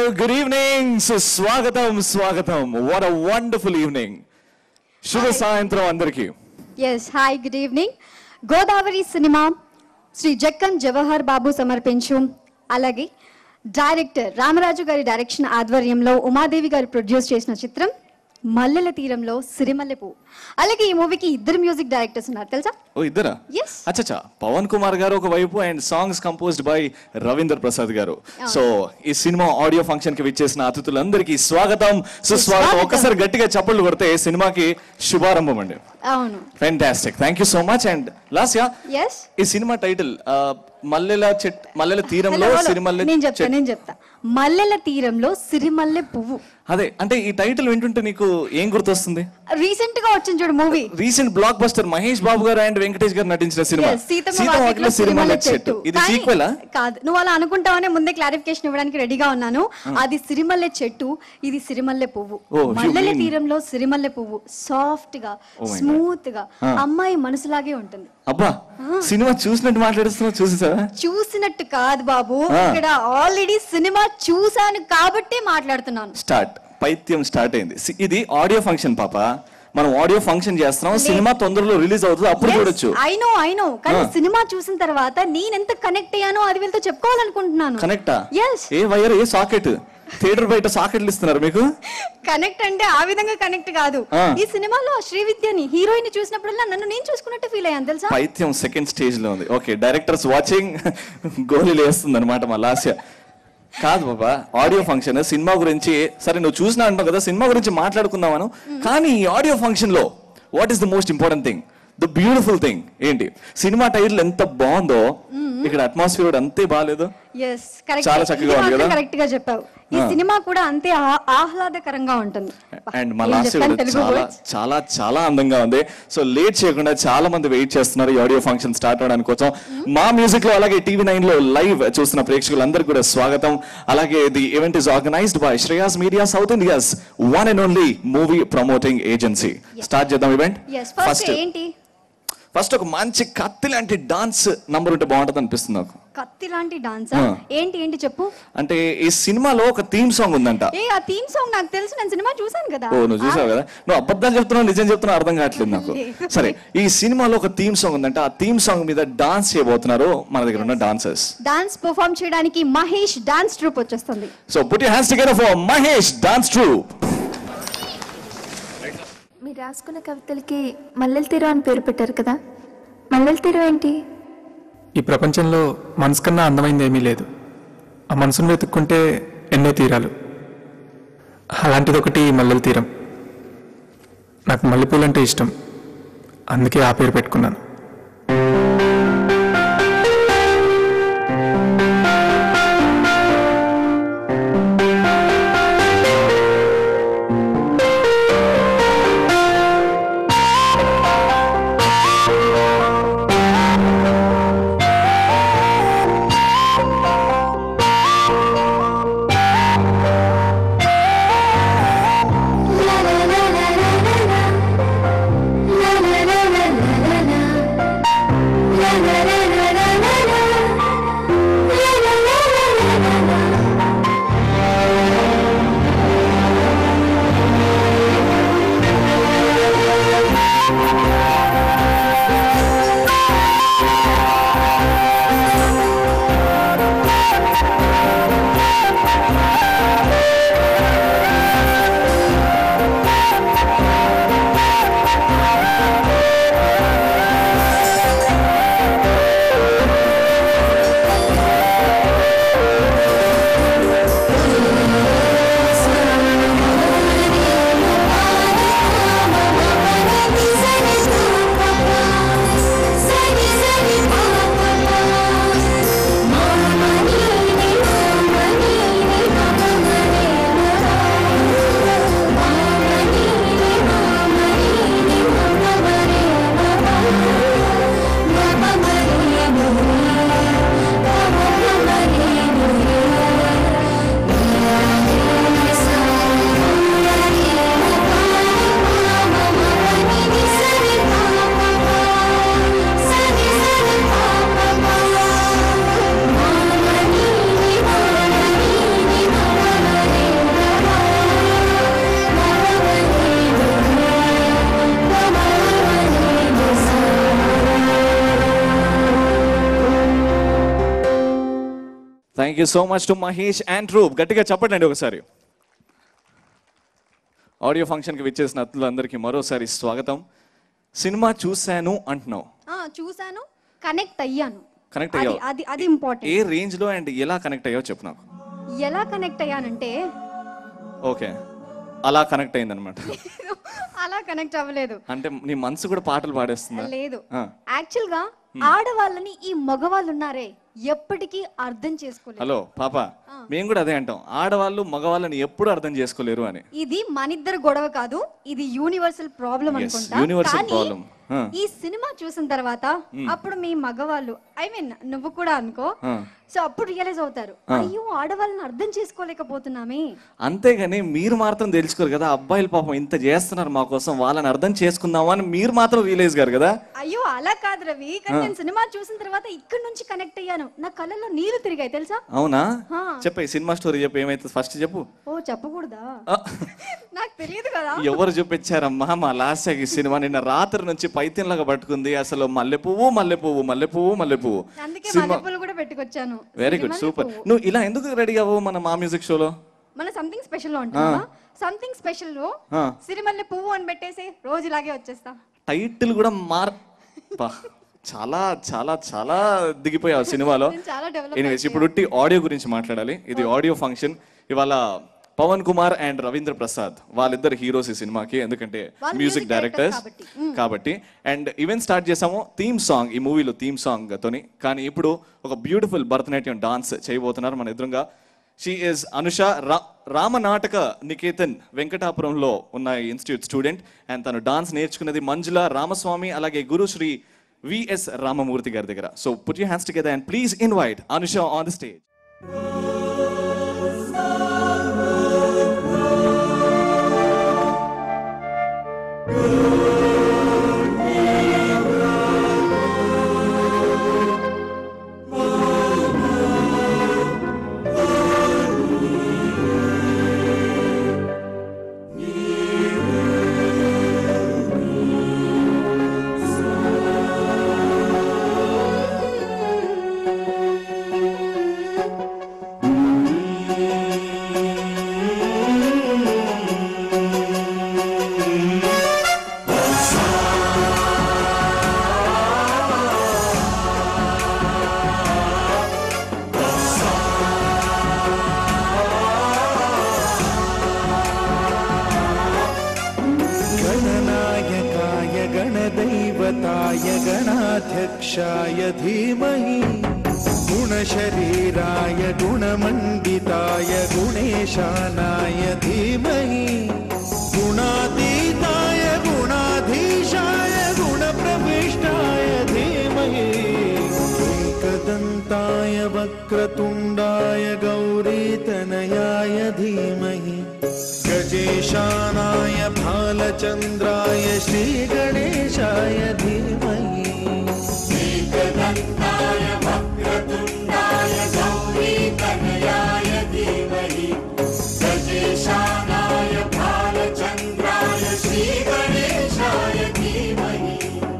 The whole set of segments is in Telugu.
గుడ్ ఈవినింగ్ స్వాగతం స్వాగతం వాట్ అ వండర్ఫుల్ ఈవినింగ్ శుభ సాయంత్రం అందరికీ yes hi good evening Godavari cinema Sri Jakkan Jawahar Babu సమర్పించు అలాగే డైరెక్టర్ రామరాజు గారి డైరెక్షన్ ఆధ్వర్యంలో ఉమాదేవి గారు ప్రొడ్యూస్ చేసిన చిత్రం మల్లెల తీరంలో సిరిమల్లె పువ్వు అలాగే ఈ మూవీకి ఇద్దరు మ్యూజిక్ డైరెక్టర్స్ ఉన్నారు తెలుసా ఓ ఇద్దరా Yes. అచ్చచ్చా పవన్ కుమార్ గారు ఒక వైపు and songs composed by Ravinder Prasad గారు సో ఈ సినిమా ఆడియో ఫంక్షన్ కి విచ్చేసిన అతిథులందరికీ స్వాగతం సుస్వాగతం సుస్వాగతం. ఒక్కసారి గట్టిగా చప్పట్లు కొడితే సినిమాకి శుభారంభం అండి అవును fantastic thank you so much and last yes ఈ సినిమా టైటిల్ మల్లెల చెట్ మల్లెల తీరంలో సిరిమల్లె నేను చెప్తా చెట్ నేను చెప్తా మల్లెల తీరంలో సిరిమల్లె పువ్వు అదే అంటే ఈ టైటిల్ వింటుంటే నీకు ఏం గుర్తొస్తుంది రీసెంట్ గా వచ్చింది చూడు movie recent blockbuster Mahesh Babu గారు అండ్ వెంకటేష్ గారు నటించిన సినిమా Yes, సీతమ్మ సీతమ్మ వాకిట్లో వాకిట్లో సిరిమల్లె సిరిమల్లె చెట్టు ఇది కానీ- సీక్వెలా కాదు నువ్వు అలా అనుకుంటావనే ముందే క్లారిఫికేషన్ ఇవ్వడానికి రెడీగా ఉన్నాను అది సిరిమల్లె చెట్టు ఇది సిరిమల్లె పువ్వు Oh, you మల్లెల mean- తీరంలో సిరిమల్లె పువ్వు సాఫ్ట్ గా my God. స్మూత్ గా అమ్మాయి మనసులాగే ఉంటుంది అబ్బా సినిమా చూసినట్టు మాట్లాడుతున్నావు చూసేసావా చూసినట్టు కాదు బాబు Ah. ఇక్కడ ఆల్రెడీ సినిమా చూసాను కాబట్టే మాట్లాడుతున్నాను స్టార్ట్ పైత్యం స్టార్ట్ అయింది సి- ఇది ఆడియో ఫంక్షన్ పాప మనం ఆడియో ఫంక్షన్ చేస్తున్నాం సినిమా తొందరలో రిలీజ్ అవుతుంది అప్పుడు చూడొచ్చు ఐ నో ఐ నో కానీ Ah. సినిమా చూసిన తర్వాత నేను ఎంత కనెక్ట్ అయ్యానో అది వీళ్ళతో చెప్పుకోవాలనుకుంటున్నాను కనెక్టా is a wire a socket theatre బయట సాకెట్లు ఇస్తున్నారు మీకు కనెక్ట్ అంటే ఆ విధంగా కనెక్ట్ కాదు ఆ. ఈ సినిమాలో ఆ శ్రీవిద్యని హీరోయిన్ చూసినప్పుడల్లా నన్ను నేను చూసుకున్నట్టు ఫీల్ అయ్యాను తెలుసా పైత్యం సెకండ్ స్టేజ్ లో ఉంది ఓకే డైరెక్టర్స్ వాచింగ్ గోళీలు వేస్తుంది అనమాట మా లాస్య కాదు బాబా ఆడియో ఫంక్షన్ సినిమా గురించి సరే నువ్వు చూసినా అంటావు కదా సినిమా గురించి మాట్లాడుకుందామను కానీ ఈ ఆడియో ఫంక్షన్ లో what is the most important thing the beautiful thing ఏంటి సినిమా టైటిల్ ఎంత బాగుందో ఇక్కడ అట్మాస్ఫియర్ కూడా అంతే బాగాలేదు ఎస్ కరెక్ట్ చాలా చక్కగా ఉంది కదా? కరెక్ట్ గా చెప్పావు ఈ సినిమా కూడా అంతే ఆ- ఆహ్లాదకరంగా ఉంటుంది అండ్ మా ఏం లాస్ట్ చెప్పాను కూడా తెలుగు చాలా words? చాలా చాలా అందంగా ఉంది సో లేట్ చేయకుండా చాలా మంది వెయిట్ చేస్తున్నారు ఈ ఆడియో ఫంక్షన్ స్టార్ట్ అవడానికి కోసం మా మ్యూజిక్ లో అలాగే టీవీ నైన్ లో లైవ్ చూస్తున్న ప్రేక్షకులందరికీ కూడా స్వాగతం అలాగే the event is organised by Shreyas media south India's one and only movie promoting agency start చేద్దాం ఈవెంట్ ఎస్ ఫస్ట్ ఏంటి ఫస్ట్ ఒక మంచి కత్తి లాంటి డాన్స్ నంబర్ ఉంటే బాగుంటుంది అనిపిస్తుంది నాకు కత్తి లాంటి డాన్స్ ఆ. ఏంటి ఏంటి చెప్పు అంటే ఈ సినిమాలో ఒక థీమ్ సాంగ్ ఉందంట ఏ ఆ థీమ్ సాంగ్ నాకు తెలుసు నేను సినిమా చూసాను కదా ఓ నువ్వు చూసావు కదా నువ్వు అబద్ధాలు చెప్తున్నావు నిజం చెప్తున్నావు అర్థం కావట్లేదు నాకు సరే ఈ సినిమాలో ఒక థీమ్ సాంగ్ ఉందంటే ఆ థీమ్ సాంగ్ మీద డాన్స్ చేయబోతున్నారు మన దగ్గర ఉన్న డాన్సర్స్ డాన్స్ పర్ఫామ్ చేయడానికి మహేష్ డాన్స్ ట్రూప్ వచ్చేస్తుంది so put you hands together for Mahesh dance troupe మీరు రాసుకున్న కవితలకి మల్లెల తీరం అని పేరు పెట్టారు కదా మల్లెల తీరం ఏంటి ఈ ప్రపంచంలో మనసు కన్నా అందమైంది ఏమీ లేదు ఆ మనసును వెతుక్కుంటే ఎన్నో తీరాలు అలాంటిది ఒకటి ఈ మల్లెల తీరం నాకు మల్లెపూలంటే ఇష్టం అందుకే ఆ పేరు పెట్టుకున్నాను La la la la la la la. La la la la la la la. Thank you so much to Mahesh and troupe గట్టిగా చెప్పండి ఒకసారి ఆడియో ఫంక్షన్కి విచ్చేసిన అతిథులందరికీ మరోసారి స్వాగతం సినిమా చూశాను అంటున్నావు ఆ, చూశాను కనెక్ట్ అయ్యాను కనెక్ట్ అది అయ్యావు అది అది ఏ ఇంపార్టెంట్ రేంజ్ లో అండ్ ఎలా కనెక్ట్ అయ్యావు చెప్పు నాకు ఎలా కనెక్ట్ అయ్యానంటే ఓకే అలా కనెక్ట్ అయింది అనమాట అలా కనెక్ట్ అవ్వలేదు అంటే నీ మనసు కూడా పాటలు పాడేస్తుందా లేదు ఆ. యాక్చువల్ గా ఆడవాళ్ళని ఈ మగవాళ్ళు ఉన్నారే ఎప్పటికీ అర్థం చేసుకోలేదు హలో పాప మేము కూడా అదే అంటాం ఆడవాళ్ళు మగవాళ్ళని ఎప్పుడు అర్థం చేసుకోలేరు అని ఇది మనిద్దరు గొడవ కాదు ఇది యూనివర్సల్ ప్రాబ్లం Yes, అనుకుంటా universal కానీ problem. Huh. ఈ సినిమా చూసిన తర్వాత అప్పుడు మీ మగవాళ్ళు ఐ మీన్ నువ్వు కూడా అనుకో Huh. సో అప్పుడు రియలైజ్ అవుతారు అయ్యో ఆడవాళ్ళని అర్థం చేసుకోలేకపోతున్నామే అంతేగాని మీరు మాత్రం తెలుసుకోరు కదా అబ్బాయిలు పాపం ఇంత చేస్తున్నారు మా కోసం వాళ్ళని అర్థం చేసుకుందామా అని మీరు మాత్రం రియలైజ్ గారు కదా అయ్యో అలా కాదు రవి కానీ నేను సినిమా చూసిన తర్వాత ఇక్కడ నుంచి కనెక్ట్ అయ్యాను నా కళ్ళల్లో నీళ్లు తిరిగాయి తెలుసా అవునా హా. చెప్పే సినిమా స్టోరీ చెప్పు ఏమైతే ఫస్ట్ చెప్పు ఓ చెప్పకూడదా ఆ. నాకు తెలియదు కదా ఎవరు చూపించారమ్మా మా లాస్యాకి సినిమా నిన్న రాత్రి నుంచి పైత్యంలాగా పట్టుకుంది అసలు మల్లె పువ్వు మల్లె పువ్వు మల్లె పువ్వు మల్లె పువ్వు అందుకే సినిమా మల్లెపూలు కూడా పెట్టుకొచ్చాను వెరీ గుడ్ సిరిమల్లె సూపర్ పువ్వు. నువ్వు ఇలా ఎందుకు రెడీ అవ్వవు మన మా మ్యూజిక్ షోలో మన సంథింగ్ స్పెషల్ లో ఉంటావా సంథింగ్ స్పెషల్ లో ఆ. సిరిమల్లె పువ్వు అని పెట్టేసి రోజు ఇలాగే వచ్చేస్తా టైటిల్ కూడా మార్ బా, చాలా చాలా చాలా దిగిపోయావు సినిమాలో నేను చాలా డెవలప్ ఎనీవేస్ ఇప్పుడు ఉట్టి ఆడియో గురించి మాట్లాడాలి ఇది ఆడియో ఫంక్షన్ ఇవాళ పవన్ కుమార్ అండ్ రవీంద్ర ప్రసాద్ వాళ్ళిద్దరు హీరోస్ ఈ సినిమాకి ఎందుకంటే వాళ్ళు మ్యూజిక్ music డైరెక్టర్స్ directors కాబట్టి. కాబట్టి అండ్ ఈవెంట్ స్టార్ట్ చేసాము థీమ్ సాంగ్ ఈ మూవీలో థీమ్ సాంగ్ తోని కానీ ఇప్పుడు ఒక బ్యూటిఫుల్ భరతనాట్యం డాన్స్ చేయబోతున్నారు మన ఎదురుగా షీ ఇస్ అనుష రా రామనాటక నికేతన్ వెంకటాపురంలో ఉన్న ఇన్స్టిట్యూట్ స్టూడెంట్ అండ్ తను డాన్స్ నేర్చుకున్నది మంజుల రామస్వామి అలాగే గురు శ్రీ విఎస్ రామమూర్తి గారి దగ్గర so put you hands together and please invite Anusha on the stage गणनायकाय गणदैवताय गणाध्यक्षाय धीमहि गुणशरीराय गुणमण्डिताय गुणेशानाय धीमहि गुणातीताय गुणाधीशाय गुणप्रविष्टाय धीमहि एकदन्ताय वक्रतुण्डाय गौरीतनयाय धीमहि गजेशानाय भालचन्द्राय श्रीगणेशाय धीमहि एकदन्ताय वक्रतुण्डाय गौरीतनयाय धीमहि गजेशानाय भालचन्द्राय श्रीगणेशाय धीमहि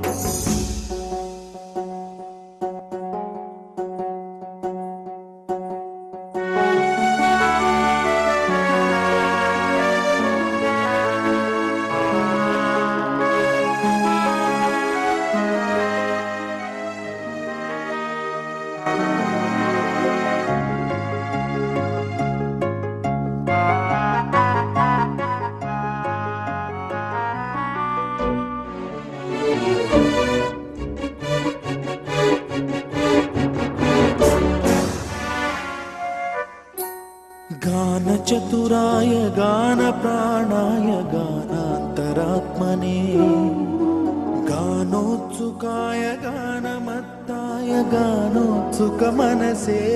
गानचतुराय गानप्राणाय गानान्तरात्मने गानोत्सुकाय गानमत्ताय गानोत्सुकमनसे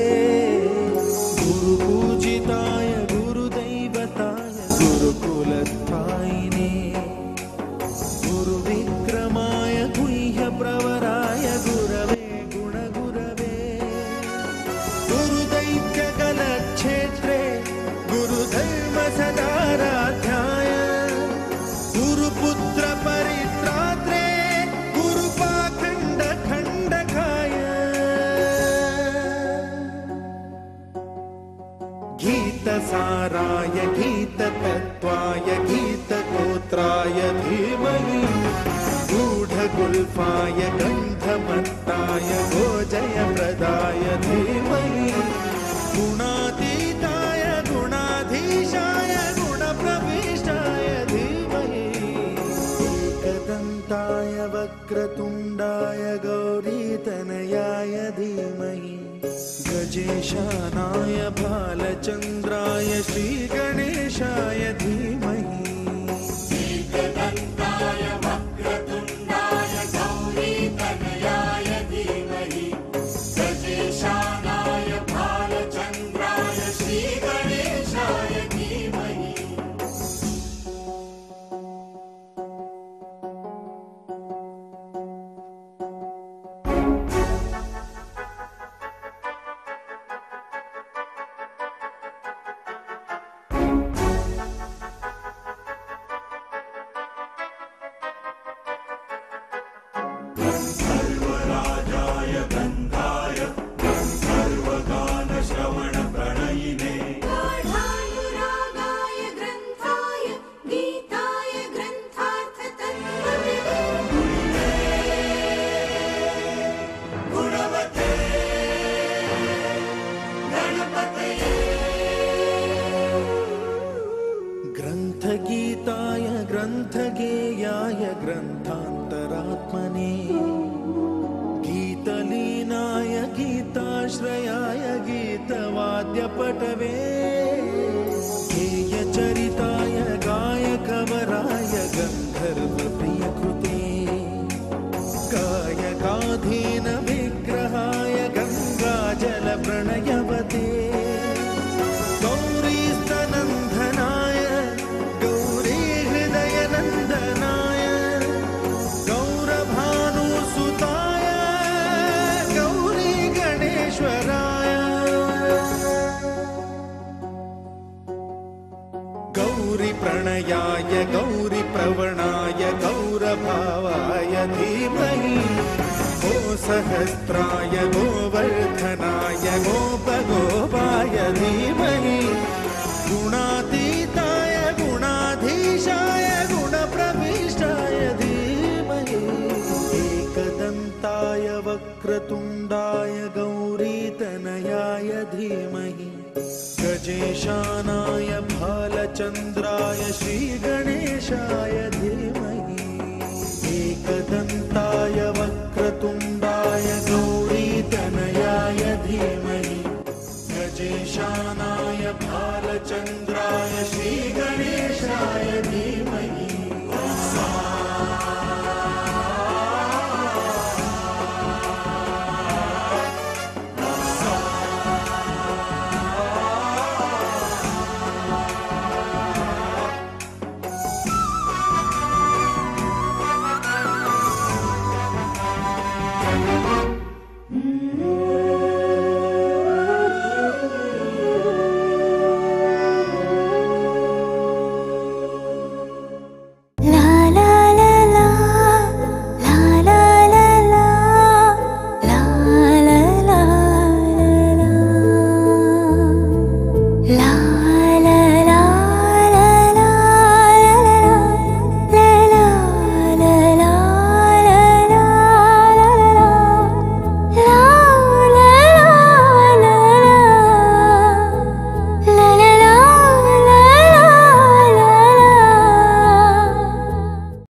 गुरुपूजिताय गुरुदैवताय गुरुकुलस्थायिने गुरुविक्रमाय गुह्यप्रवराय गुरवे गुणगुरवे गुरुदैत्यकलक्षेत्रे गुरुधर्म सदाराध्याय गुरुपुत्रपरित्रात्रे गुरुपाखण्डखण्डकाय गीतसाराय गीततत्त्वाय गीतगोत्राय धीमहि गूढगुल्फाय गन्धमत्ताय गोजयप्रदाय धीमहि गुणातीताय गुणाधीशाय गुणप्रविष्टाय धीमहि एकदन्ताय वक्रतुण्डाय गौरीतनयाय धीमहि गजेशानाय बालचन्द्राय श्रीगणेशाय धीमहि गाढानुरागाय ग्रन्थाय गीताय ग्रन्थार्थतत्त्वविदे ग्रन्थगीताय ग्रन्थगेयाय ग्रन्थान्तरात्मने गीतलीनाय गीताश्रयाय गीतवाद्यपटवे गेयचरिताय गायकवराय गन्धर्वप्रियकृते गायकाधीन विग्रहाय गङ्गाजलप्रणयवते गौरीस्तनन्दनाय गौरी हृदयनन्दनाय गौरभानुसुताय गौरी गणेश्वराय गौरीप्रणयाय गौरीप्रवणाय गौरभावाय धीमहि गो सहस्राय गोवर्धनाय गोपगोपाय धीमहि गुणातीताय गुणाधीशाय गुणप्रविष्टाय धीमहि एकदन्ताय वक्रतुण्डाय गौरीतनयाय धीमहि गजेशानाय भालचन्द्राय श्रीगणेशाय धीमहि एकदन्ताय वक्रतुण्डाय गौरीतनयाय धीमहि गजेशानाय भालचन्द्राय श्रीगणेशाय